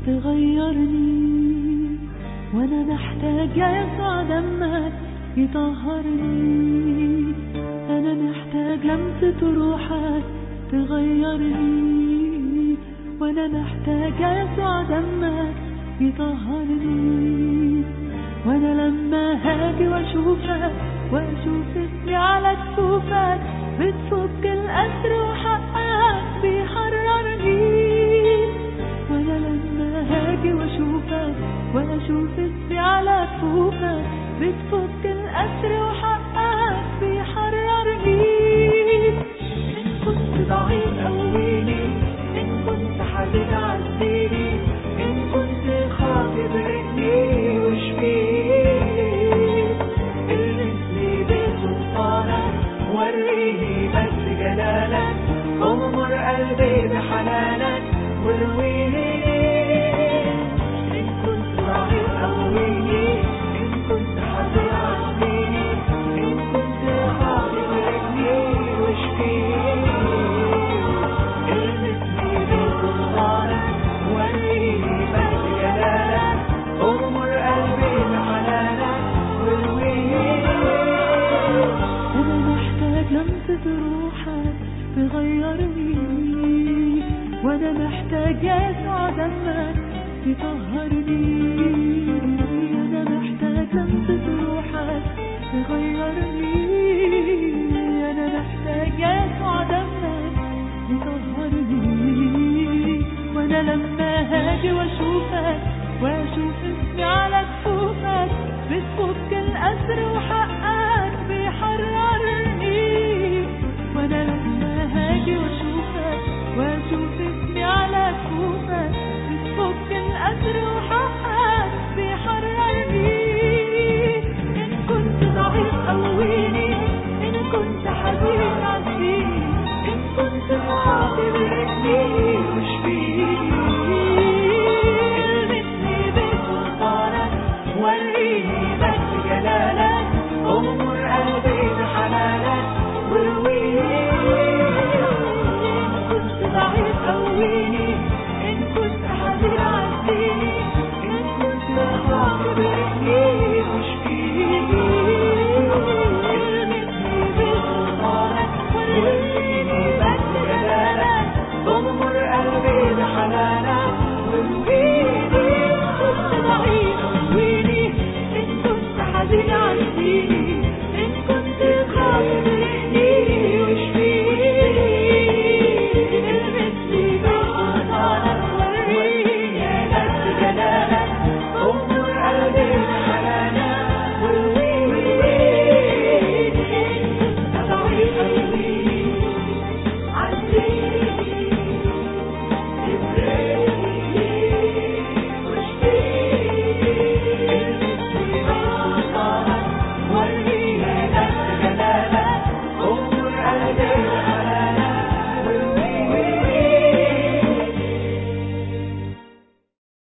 تغيرني وانا محتاج يا يسوع دمك يطهرني انا محتاج لمسة روحك تغيرني وانا محتاج يا يسوع دمك يطهرني وانا لما هاجي واشوفك واشوف اسمي على كفوفك بتفك الاسر وحقك بيحررني وانا لما هاجي واشوفك واشوف اسمي على كفوفك بتفك الاسر وحقك بيحررني ان كنت ضعيف قويني ان كنت حزين عزيني ان كنت خاطي برقني واشفيني المسني بسلطانك وريني بس جلالك اغمر قلبي بحنانك وارويني ان كنت ضعيف قويني ان كنت حزين عزيني ان كنت خاطي برقني واشفيني المسني بسلطانك وريني بس جلالك اغمر قلبي بحنانك وارويني أنا محتاج لمسة روحك تغيرني وأنا محتاج يسوع دمك يطهرني أنا محتاج لمسة روحك تغيرني أنا محتاج يسوع دمك يطهرني وأنا لما هاجي وأشوفك وأشوف اسمي على كفوفك بتفك الأسر